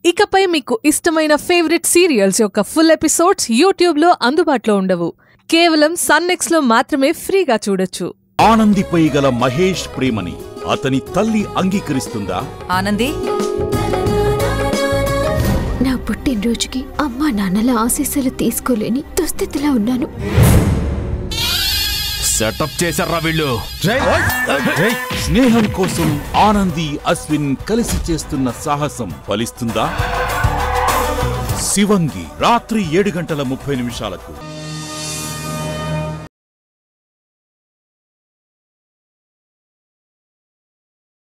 ఇకపై మీకు ఇష్టమైన ఫేవరెట్ సీరియల్స్ యొక్క ఫుల్ ఎపిసోడ్స్ యూట్యూబ్లో అందుబాటులో ఉండవు కేవలం సన్నెక్స్లో మాత్రమే ఫ్రీగా చూడొచ్చు ఆనందిపై గల మహేష్ ప్రేమని అతని తల్లి అంగీకరిస్తుందా ఆనంది నా పుట్టినరోజుకి అమ్మా నాన్నల ఆశీస్సులు తీసుకోలేని దుస్థితిలో ఉన్నాను సెటప్ చేశారా వీళ్ళు స్నేహం కోసం ఆనంది అశ్విన్ కలిసి చేస్తున్న సాహసం ఫలిస్తుందా శివంగి రాత్రి ఏడు గంటల ముప్పై నిమిషాలకు